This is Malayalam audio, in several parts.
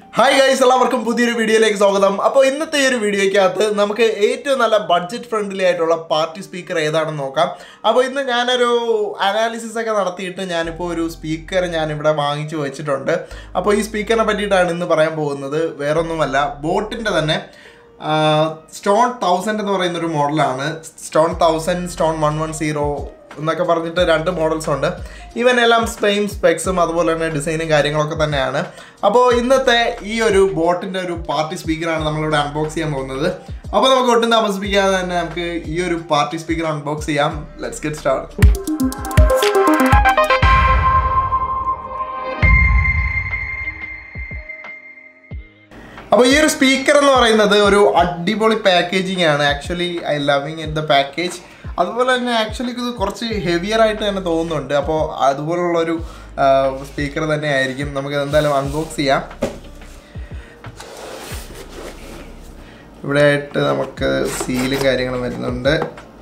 ഹായ് ഗൈസ് എല്ലാവർക്കും പുതിയൊരു വീഡിയോയിലേക്ക് സ്വാഗതം അപ്പോൾ ഇന്നത്തെ ഈ ഒരു വീഡിയോയ്ക്കകത്ത് നമുക്ക് ഏറ്റവും നല്ല ബഡ്ജറ്റ് ഫ്രണ്ട്ലി ആയിട്ടുള്ള പാർട്ടി സ്പീക്കർ ഏതാണെന്ന് നോക്കാം അപ്പോൾ ഇന്ന് ഞാനൊരു അനാലിസിസ് ഒക്കെ നടത്തിയിട്ട് ഞാനിപ്പോൾ ഒരു സ്പീക്കർ ഞാനിവിടെ വാങ്ങിച്ചു വെച്ചിട്ടുണ്ട് അപ്പോൾ ഈ സ്പീക്കറിനെ പറ്റിയിട്ടാണ് ഇന്ന് പറയാൻ പോകുന്നത് വേറൊന്നുമല്ല ബോട്ടിൻ്റെ തന്നെ സ്റ്റോൺ തൗസൻഡ് എന്ന് പറയുന്ന ഒരു മോഡലാണ് Stone thousand Stone one one zero എന്നൊക്കെ പറഞ്ഞിട്ട് രണ്ട് മോഡൽസ് ഉണ്ട് ഇവൻ എല്ലാം സെയിം സ്പെക്സും അതുപോലെ തന്നെ ഡിസൈനും കാര്യങ്ങളൊക്കെ തന്നെയാണ് അപ്പോൾ ഇന്നത്തെ ഈ ഒരു ബോട്ടിൻ്റെ ഒരു പാർട്ടി സ്പീക്കറാണ് നമ്മളിവിടെ അൺബോക്സ് ചെയ്യാൻ പോകുന്നത് അപ്പോൾ നമുക്ക് ഒട്ടും താമസിപ്പിക്കാതെ തന്നെ നമുക്ക് ഈ ഒരു പാർട്ടി സ്പീക്കർ അൺബോക്സ് ചെയ്യാം ലെറ്റ്സ് ഗെറ്റ് സ്റ്റാർട്ട് അപ്പോൾ ഈ ഒരു സ്പീക്കർ എന്ന് പറയുന്നത് ഒരു അടിപൊളി പാക്കേജിങ് ആണ് actually I loving in the package അതുപോലെ തന്നെ ആക്ച്വലി ഇത് കുറച്ച് ഹെവിയർ ആയിട്ട് തന്നെ തോന്നുന്നുണ്ട് അപ്പോൾ അതുപോലുള്ളൊരു സ്പീക്കർ തന്നെ ആയിരിക്കും നമുക്ക് എന്തായാലും അൺബോക്സ് ചെയ്യാം ഇവിടെ ആയിട്ട് നമുക്ക് സീലും കാര്യങ്ങളും വരുന്നുണ്ട്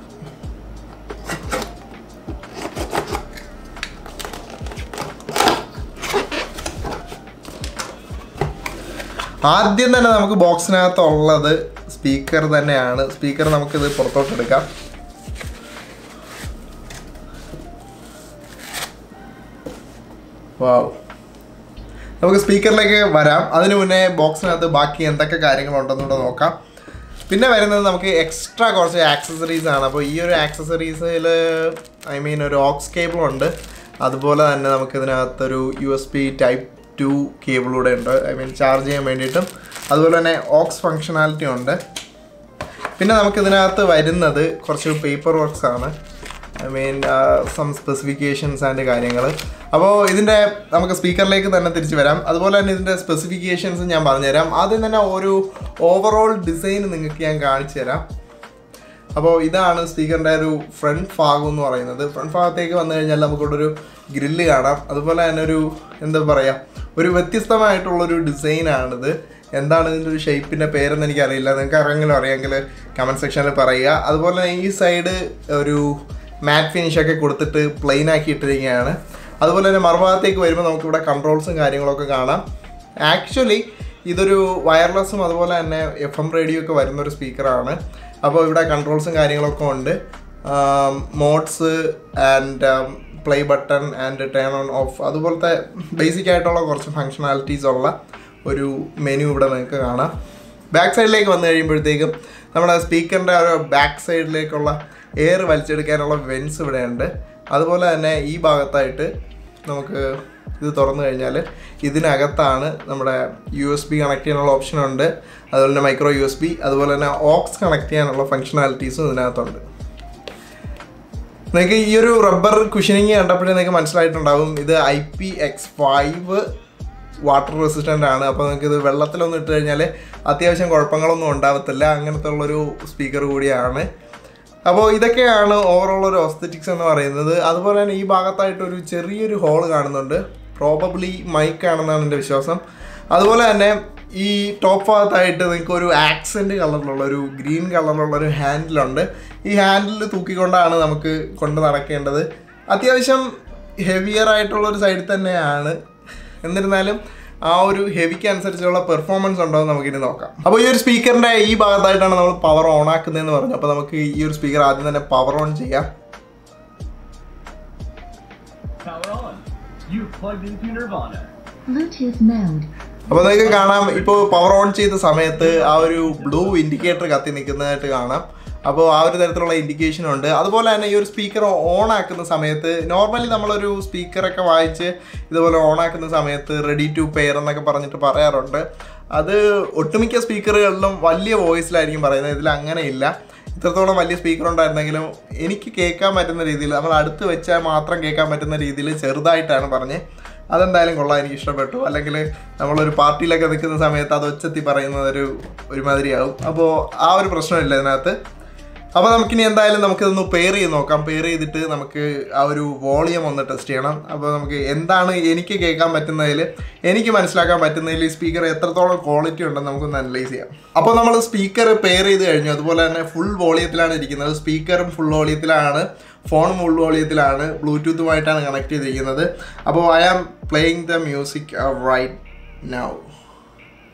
ആദ്യം തന്നെ നമുക്ക് ബോക്സിനകത്തുള്ളത് സ്പീക്കർ തന്നെയാണ് സ്പീക്കർ നമുക്കിത് പുറത്തോട്ട് എടുക്കാം വാവ് നമുക്ക് സ്പീക്കറിലേക്ക് വരാം അതിനു മുന്നേ ബോക്സിനകത്ത് ബാക്കി എന്തൊക്കെ കാര്യങ്ങളുണ്ടെന്നുകൂടെ നോക്കാം പിന്നെ വരുന്നത് നമുക്ക് എക്സ്ട്രാ കുറച്ച് ആക്സസറീസ് ആണ് അപ്പോൾ ഈ ഒരു ആക്സസറീസിൽ ഐ മീൻ ഒരു ഓക്സ് കേബിൾ ഉണ്ട് അതുപോലെ തന്നെ നമുക്ക് ഇതിനകത്തൊരു U S B type two കേബിളൂടെ ഉണ്ട് ഐ മീൻ ചാർജ് ചെയ്യാൻ വേണ്ടിയിട്ടും അതുപോലെ തന്നെ ഓക്സ് ഫങ്ഷനാലിറ്റി ഉണ്ട് പിന്നെ നമുക്ക് ഇതിനകത്ത് വരുന്നത് കുറച്ച് പേപ്പർ വർക്ക്സ് ആണ് I mean some specifications and കാര്യങ്ങൾ അപ്പോൾ ഇതിൻ്റെ നമുക്ക് സ്പീക്കറിലേക്ക് തന്നെ തിരിച്ചു വരാം അതുപോലെ തന്നെ ഇതിൻ്റെ സ്പെസിഫിക്കേഷൻസ് ഞാൻ പറഞ്ഞുതരാം ആദ്യം തന്നെ ഒരു ഓവറോൾ ഡിസൈൻ നിങ്ങൾക്ക് ഞാൻ കാണിച്ചു തരാം അപ്പോൾ ഇതാണ് സ്പീക്കറിൻ്റെ ഒരു ഫ്രണ്ട് ഭാഗം എന്ന് പറയുന്നത് ഫ്രണ്ട് ഭാഗത്തേക്ക് വന്നു കഴിഞ്ഞാൽ നമുക്കിവിടെ ഒരു ഗ്രില്ല് കാണാം അതുപോലെ തന്നെ ഒരു എന്താ പറയുക ഒരു വ്യത്യസ്തമായിട്ടുള്ളൊരു ഡിസൈനാണിത് എന്താണ് ഇതിൻ്റെ ഒരു ഷേപ്പിൻ്റെ പേരെന്ന് എനിക്കറിയില്ല നിങ്ങൾക്ക് ആരെങ്കിലും അറിയാമെങ്കിൽ കമൻറ്റ് സെക്ഷനിൽ പറയുക അതുപോലെ തന്നെ ഈ സൈഡ് ഒരു മാറ്റ് ഫിനിഷൊക്കെ കൊടുത്തിട്ട് പ്ലെയിൻ ആക്കി ഇട്ടിരിക്കുകയാണ് അതുപോലെ തന്നെ മറുഭാഗത്തേക്ക് വരുമ്പോൾ നമുക്കിവിടെ കൺട്രോൾസും കാര്യങ്ങളൊക്കെ കാണാം ആക്ച്വലി ഇതൊരു വയർലെസ്സും അതുപോലെ തന്നെ എഫ് എം റേഡിയോ ഒക്കെ വരുന്നൊരു സ്പീക്കറാണ് അപ്പോൾ ഇവിടെ കൺട്രോൾസും കാര്യങ്ങളൊക്കെ ഉണ്ട് modes and play button and turn on off അതുപോലത്തെ ബേസിക് ആയിട്ടുള്ള കുറച്ച് ഫങ്ഷണാലിറ്റീസ് ഉള്ള ഒരു മെനു ഇവിടെ നിങ്ങൾക്ക് കാണാം ബാക്ക് സൈഡിലേക്ക് വന്നു കഴിയുമ്പോഴത്തേക്കും നമ്മുടെ സ്പീക്കറിൻ്റെ ഒരു ബാക്ക് സൈഡിലേക്കുള്ള എയർ വലിച്ചെടുക്കാനുള്ള വെൻസ് ഇവിടെയുണ്ട് അതുപോലെ തന്നെ ഈ ഭാഗത്തായിട്ട് നമുക്ക് ഇത് തുറന്നു കഴിഞ്ഞാൽ ഇതിനകത്താണ് നമ്മുടെ യു എസ് ബി കണക്ട് ചെയ്യാനുള്ള ഓപ്ഷൻ ഉണ്ട് അതുപോലെ തന്നെ മൈക്രോ യു എസ് ബി അതുപോലെ തന്നെ ഓക്സ് കണക്ട് ചെയ്യാനുള്ള ഫങ്ഷണാലിറ്റീസും ഇതിനകത്തുണ്ട് നിങ്ങൾക്ക് ഈ ഒരു റബ്ബർ കുഷനിങ് കണ്ടപ്പോഴേ നിങ്ങൾക്ക് മനസ്സിലായിട്ടുണ്ടാവും ഇത് I P X five water resistant ആണ് അപ്പോൾ നിങ്ങൾക്ക് ഇത് വെള്ളത്തിലൊന്നും ഇട്ട് കഴിഞ്ഞാൽ അത്യാവശ്യം കുഴപ്പങ്ങളൊന്നും ഉണ്ടാവത്തില്ല അങ്ങനത്തെ ഉള്ളൊരു സ്പീക്കർ കൂടിയാണ് അപ്പോൾ ഇതൊക്കെയാണ് ഓവറോൾ ഒരു ഓസ്തറ്റിക്സ് എന്ന് പറയുന്നത് അതുപോലെ തന്നെ ഈ ഭാഗത്തായിട്ട് ഒരു ചെറിയൊരു ഹോൾ കാണുന്നുണ്ട് പ്രോബബ്ലി മൈക്ക് ആണെന്നാണ് എൻ്റെ വിശ്വാസം അതുപോലെ തന്നെ ഈ ടോപ്പ് ഭാഗത്തായിട്ട് നിങ്ങൾക്ക് ഒരു ആക്സെൻറ്റ് കളറിലുള്ള ഒരു ഗ്രീൻ കളറിലുള്ള ഒരു ഹാൻഡിലുണ്ട് ഈ ഹാൻഡിൽ തൂക്കിക്കൊണ്ടാണ് നമുക്ക് കൊണ്ട് നടക്കേണ്ടത് അത്യാവശ്യം ഹെവിയർ ആയിട്ടുള്ള ഒരു സൈഡിൽ തന്നെയാണ് എന്നിരുന്നാലും ആ ഒരു ഹെവിക്ക് അനുസരിച്ചുള്ള പെർഫോമൻസ് ഉണ്ടോ എന്ന് നമുക്കിനി നോക്കാം അപ്പോൾ ഈ ഒരു സ്പീക്കറിൻ്റെ ഈ ഭാഗത്തായിട്ടാണ് നമ്മൾ പവർ ഓൺ ആക്കുന്നതെന്ന് പറഞ്ഞു അപ്പോൾ നമുക്ക് ഈ ഒരു സ്പീക്കർ ആദ്യം തന്നെ പവർ ഓൺ ചെയ്യാം Power on. You've plugged into Nirvana. Bluetooth mode. അപ്പോൾ നിങ്ങൾക്ക് കാണാം ഇപ്പോൾ പവർ ഓൺ ചെയ്ത സമയത്ത് ആ ഒരു ബ്ലൂ ഇൻഡിക്കേറ്റർ കത്തി നിൽക്കുന്നതായിട്ട് കാണാം അപ്പോൾ ആ ഒരു തരത്തിലുള്ള ഇൻഡിക്കേഷൻ ഉണ്ട് അതുപോലെ തന്നെ ഈ ഒരു സ്പീക്കർ ഓൺ ആക്കുന്ന സമയത്ത് നോർമലി നമ്മളൊരു സ്പീക്കറൊക്കെ വായിച്ച് ഇതുപോലെ ഓൺ ആക്കുന്ന സമയത്ത് റെഡി ടു പെയർ എന്നൊക്കെ പറഞ്ഞിട്ട് പറയാറുണ്ട് അത് ഒട്ടുമിക്ക സ്പീക്കറുകളിലും വലിയ വോയിസിലായിരിക്കും പറയുന്നത് ഇതിൽ അങ്ങനെയില്ല ഇത്രത്തോളം വലിയ സ്പീക്കർ ഉണ്ടായിരുന്നെങ്കിലും എനിക്ക് കേൾക്കാൻ പറ്റുന്ന രീതിയിൽ നമ്മൾ അടുത്ത് വെച്ചാൽ മാത്രം കേൾക്കാൻ പറ്റുന്ന രീതിയിൽ ചെറുതായിട്ടാണ് പറഞ്ഞത് അതെന്തായാലും കൊള്ളാം എനിക്ക് ഇഷ്ടപ്പെട്ടു അല്ലെങ്കിൽ നമ്മളൊരു പാർട്ടിയിലൊക്കെ നിൽക്കുന്ന സമയത്ത് അത് ഒച്ചത്തി പറയുന്നത് ഒരു ഒരുമാതിരിയാവും അപ്പോൾ ആ ഒരു പ്രശ്നമില്ല ഇതിനകത്ത് അപ്പോൾ നമുക്കിനി എന്തായാലും നമുക്കിതൊന്ന് പെയർ ചെയ്ത് നോക്കാം പെയർ ചെയ്തിട്ട് നമുക്ക് ആ ഒരു വോളിയം ഒന്ന് ടെസ്റ്റ് ചെയ്യണം അപ്പോൾ നമുക്ക് എന്താണ് എനിക്ക് കേൾക്കാൻ പറ്റുന്നതിൽ എനിക്ക് മനസ്സിലാക്കാൻ പറ്റുന്നതിൽ ഈ സ്പീക്കർ എത്രത്തോളം ക്വാളിറ്റി ഉണ്ടെന്ന് നമുക്കൊന്ന് അനലൈസ് ചെയ്യാം അപ്പോൾ നമ്മൾ സ്പീക്കർ പെയർ ചെയ്ത് കഴിഞ്ഞു അതുപോലെ തന്നെ ഫുൾ വോളിയത്തിലാണ് ഇരിക്കുന്നത് സ്പീക്കറും ഫുൾ വോളിയത്തിലാണ് ഫോണും ഫുൾ വോളിയത്തിലാണ് ബ്ലൂടൂത്തുമായിട്ടാണ് കണക്ട് ചെയ്തിരിക്കുന്നത് അപ്പോൾ I am playing the music right now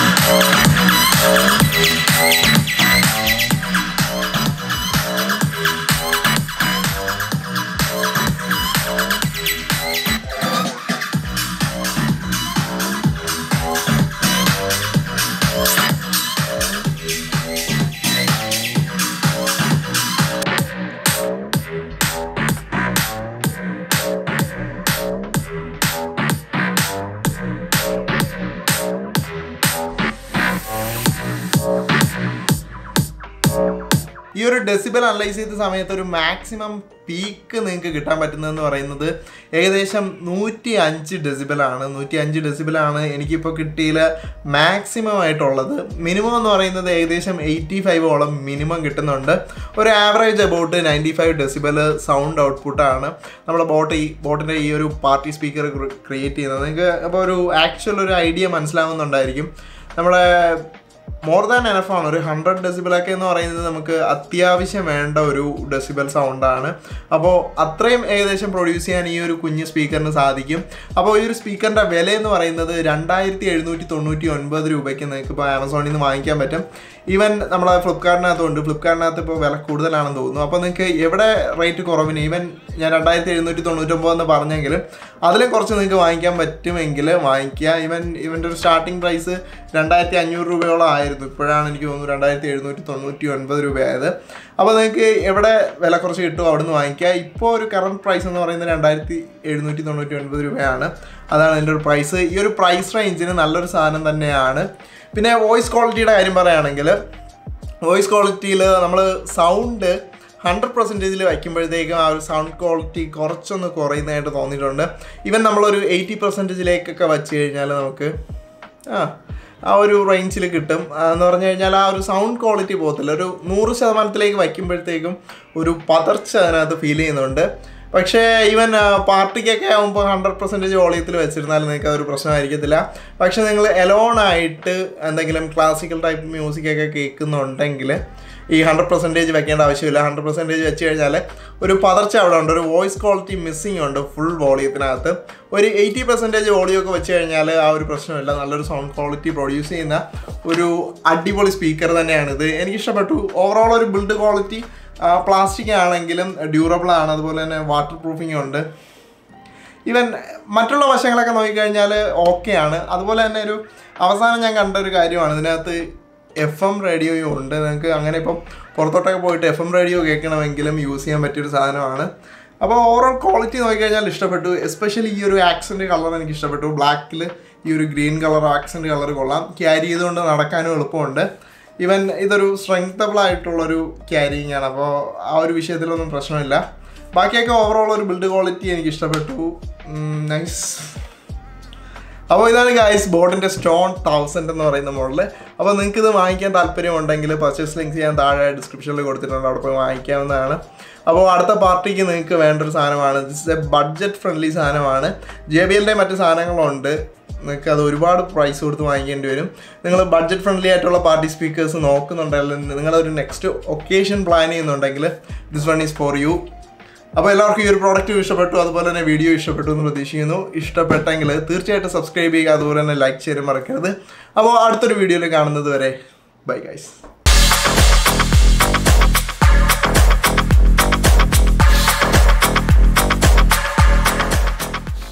ഈ ഒരു ഡെസിബൽ അനലൈസ് ചെയ്ത സമയത്ത് ഒരു മാക്സിമം പീക്ക് നിങ്ങൾക്ക് കിട്ടാൻ പറ്റുന്നതെന്ന് പറയുന്നത് ഏകദേശം നൂറ്റി അഞ്ച് ഡെസിബലാണ് നൂറ്റി അഞ്ച് ഡെസിബലാണ് എനിക്കിപ്പോൾ കിട്ടിയില്ല മാക്സിമം ആയിട്ടുള്ളത് മിനിമം എന്ന് പറയുന്നത് ഏകദേശം എയ്റ്റി ഫൈവോളം മിനിമം കിട്ടുന്നുണ്ട് ഒരു average about ninety five decibel sound ഔട്ട്പുട്ടാണ് നമ്മുടെ ബോട്ട് ഈ ബോട്ടിൻ്റെ ഈ ഒരു പാർട്ടി സ്പീക്കർ ക്രിയേറ്റ് ചെയ്യുന്നത് നിങ്ങൾക്ക് അപ്പോൾ ഒരു ആക്ച്വൽ ഒരു ഐഡിയ മനസ്സിലാവുന്നുണ്ടായിരിക്കും നമ്മുടെ മോർ ദാൻ എനഫാണ് ഒരു ഹൺഡ്രഡ് ഡെസിബിളൊക്കെ എന്ന് പറയുന്നത് നമുക്ക് അത്യാവശ്യം വേണ്ട ഒരു ഡെസിബൽ സൗണ്ടാണ് അപ്പോൾ അത്രയും ഏകദേശം പ്രൊഡ്യൂസ് ചെയ്യാൻ ഈ ഒരു കുഞ്ഞ് സ്പീക്കറിന് സാധിക്കും അപ്പോൾ ഈ ഒരു സ്പീക്കറിൻ്റെ വില എന്ന് പറയുന്നത് രണ്ടായിരത്തി എഴുന്നൂറ്റി തൊണ്ണൂറ്റി ഒൻപത് രൂപയ്ക്ക് നിങ്ങൾക്ക് ഇപ്പോൾ ആമസോണിൽ നിന്ന് വാങ്ങിക്കാൻ പറ്റും ഈവൻ നമ്മളെ ഫ്ലിപ്കാർട്ടിനകത്തുണ്ട് ഫ്ലിപ്കാർട്ടിനകത്ത് ഇപ്പോൾ വില കൂടുതലാണെന്ന് തോന്നുന്നു അപ്പോൾ നിങ്ങൾക്ക് എവിടെ റേറ്റ് കുറവിന് ഈവൻ ഞാൻ രണ്ടായിരത്തി എഴുന്നൂറ്റി തൊണ്ണൂറ്റൊമ്പത് എന്ന് പറഞ്ഞെങ്കിലും അതിലും കുറച്ച് നിങ്ങൾക്ക് വാങ്ങിക്കാൻ പറ്റുമെങ്കിൽ വാങ്ങിക്കുക ഈവൻ ഇവൻ്റെ ഒരു സ്റ്റാർട്ടിംഗ് പ്രൈസ് രണ്ടായിരത്തി അഞ്ഞൂറ് രൂപയോളം ആയിരുന്നു ഇപ്പോഴാണ് എനിക്ക് തോന്നുന്നു രണ്ടായിരത്തി എഴുന്നൂറ്റി തൊണ്ണൂറ്റി ഒൻപത് രൂപയായത് അപ്പോൾ നിങ്ങൾക്ക് എവിടെ വില കുറച്ച് കിട്ടുമോ അവിടെ നിന്ന് വാങ്ങിക്കുക ഇപ്പോൾ ഒരു കറണ്ട് പ്രൈസ് എന്ന് പറയുന്നത് രണ്ടായിരത്തി എഴുന്നൂറ്റി തൊണ്ണൂറ്റി ഒൻപത് രൂപയാണ് അതാണ് എൻ്റെ ഒരു പ്രൈസ് ഈ ഒരു പ്രൈസ് റേഞ്ചിന് നല്ലൊരു സാധനം തന്നെയാണ് പിന്നെ വോയിസ് ക്വാളിറ്റിയുടെ കാര്യം പറയുകയാണെങ്കിൽ വോയിസ് ക്വാളിറ്റിയിൽ നമ്മൾ സൗണ്ട് ഹൺഡ്രഡ് പെർസെൻറ്റേജിൽ വയ്ക്കുമ്പോഴത്തേക്കും ആ ഒരു സൗണ്ട് ക്വാളിറ്റി കുറച്ചൊന്ന് കുറയുന്നതായിട്ട് തോന്നിയിട്ടുണ്ട് ഈവൻ നമ്മളൊരു എയ്റ്റി പെർസെൻറ്റേജിലേക്കൊക്കെ വെച്ച് കഴിഞ്ഞാൽ നമുക്ക് ആ ആ ഒരു റേഞ്ചിൽ കിട്ടും ആ, എന്ന് പറഞ്ഞു കഴിഞ്ഞാൽ ആ ഒരു സൗണ്ട് ക്വാളിറ്റി പോകത്തില്ല ഒരു നൂറ് ശതമാനത്തിലേക്ക് വയ്ക്കുമ്പോഴത്തേക്കും ഒരു പതർച്ച അതിനകത്ത് ഫീൽ ചെയ്യുന്നുണ്ട് പക്ഷേ ഈവൻ പാർട്ടിക്കൊക്കെ ആകുമ്പോൾ ഹൺഡ്രഡ് പെർസെൻറ്റേജ് വോളിയത്തിൽ വെച്ചിരുന്നാൽ നിങ്ങൾക്ക് അതൊരു പ്രശ്നമായിരിക്കത്തില്ല പക്ഷേ നിങ്ങൾ എലോൺ ആയിട്ട് എന്തെങ്കിലും ക്ലാസിക്കൽ ടൈപ്പ് മ്യൂസിക് ഒക്കെ കേൾക്കുന്നുണ്ടെങ്കിൽ ഈ ഹൺഡ്രഡ് പെർസെൻറ്റേജ് വെക്കേണ്ട ആവശ്യമില്ല ഹൺഡ്രഡ് പെർസെൻറ്റേജ് വെച്ച് കഴിഞ്ഞാൽ ഒരു പതർച്ച അവിടെ ഉണ്ട് ഒരു വോയിസ് ക്വാളിറ്റി മിസ്സിംഗ് ഉണ്ട് ഫുൾ വോളിയത്തിനകത്ത് ഒരു എയ്റ്റി പെർസെൻറ്റേജ് വോളിയം ഒക്കെ വെച്ച് കഴിഞ്ഞാൽ ആ ഒരു പ്രശ്നമില്ല നല്ലൊരു സൗണ്ട് ക്വാളിറ്റി പ്രൊഡ്യൂസ് ചെയ്യുന്ന ഒരു അടിപൊളി സ്പീക്കർ തന്നെയാണിത് എനിക്ക് ഇഷ്ടപ്പെട്ടു ഓവറോൾ ഒരു ബിൽഡ് ക്വാളിറ്റി പ്ലാസ്റ്റിക് ആണെങ്കിലും ഡ്യൂറബിൾ ആണ് അതുപോലെ തന്നെ വാട്ടർ പ്രൂഫിംഗ് ഉണ്ട് ഈവൻ മറ്റുള്ള വശങ്ങളൊക്കെ നോക്കിക്കഴിഞ്ഞാൽ ഓക്കെയാണ് അതുപോലെ തന്നെ ഒരു അവസാനം ഞാൻ കണ്ട ഒരു കാര്യമാണ് ഇതിനകത്ത് എഫ് എം റേഡിയോയും ഉണ്ട് നിങ്ങൾക്ക് അങ്ങനെ ഇപ്പം പുറത്തോട്ടൊക്കെ പോയിട്ട് എഫ് എം റേഡിയോ കേൾക്കണമെങ്കിലും യൂസ് ചെയ്യാൻ പറ്റിയൊരു സാധനമാണ് അപ്പോൾ ഓവറോൾ ക്വാളിറ്റി നോക്കിക്കഴിഞ്ഞാൽ ഇഷ്ടപ്പെട്ടു എസ്പെഷ്യലി ഈ ഒരു ആക്സെൻറ്റ് കളർ എനിക്ക് ഇഷ്ടപ്പെട്ടു ബ്ലാക്കിൽ ഈ ഒരു ഗ്രീൻ കളർ ആക്സെൻറ്റ് കളർ കൊള്ളാം ക്യാരി ചെയ്തുകൊണ്ട് നടക്കാനും എളുപ്പമുണ്ട് ഈവൻ ഇതൊരു സ്ട്രെങ്തബിൾ ആയിട്ടുള്ളൊരു ക്യാരിങ് ആണ് അപ്പോൾ ആ ഒരു വിഷയത്തിലൊന്നും പ്രശ്നമില്ല ബാക്കിയൊക്കെ ഓവറോൾ ഒരു ബിൽഡ് ക്വാളിറ്റി എനിക്ക് ഇഷ്ടപ്പെട്ടു നൈസ് അപ്പോൾ ഇതാണ് ഗൈസ് ബോർഡിൻ്റെ സ്റ്റോൺ തൗസൻഡ് എന്ന് പറയുന്ന മോഡൽ അപ്പോൾ നിങ്ങൾക്ക് ഇത് വാങ്ങിക്കാൻ താല്പര്യമുണ്ടെങ്കിൽ പർച്ചേസ് ലിങ്ക് ചെയ്യാൻ താഴെ ഡിസ്ക്രിപ്ഷനിൽ കൊടുത്തിട്ടുണ്ട് അവിടെ പോയി വാങ്ങിക്കാവുന്നതാണ് അപ്പോൾ അടുത്ത പാർട്ടിക്ക് നിങ്ങൾക്ക് വേണ്ട ഒരു സാധനമാണ് ദിസ് എ ബഡ്ജറ്റ് ഫ്രണ്ട്ലി സാധനമാണ് ജെ ബി എല്ലിൻ്റെ മറ്റ് സാധനങ്ങളുണ്ട് നിങ്ങൾക്ക് അത് ഒരുപാട് പ്രൈസ് കൊടുത്ത് വാങ്ങിക്കേണ്ടി വരും നിങ്ങൾ ബഡ്ജറ്റ് ഫ്രണ്ട്ലി ആയിട്ടുള്ള പാർട്ടി സ്പീക്കേഴ്സ് നോക്കുന്നുണ്ടെങ്കിൽ നിങ്ങളൊരു നെക്സ്റ്റ് ഒക്കേഷൻ പ്ലാൻ ചെയ്യുന്നുണ്ടെങ്കിൽ this one is for you അപ്പോൾ എല്ലാവർക്കും ഈ ഒരു പ്രോഡക്റ്റ് ഇഷ്ടപ്പെട്ടു അതുപോലെ തന്നെ വീഡിയോ ഇഷ്ടപ്പെട്ടു എന്ന് പ്രതീക്ഷിക്കുന്നു ഇഷ്ടപ്പെട്ടെങ്കിൽ തീർച്ചയായിട്ടും സബ്സ്ക്രൈബ് ചെയ്യുക അതുപോലെ തന്നെ ലൈക്ക് ചെയ്യാൻ മറക്കരുത് അപ്പോൾ അടുത്തൊരു വീഡിയോയിൽ കാണുന്നത് വരെ ബൈ ഗൈസ്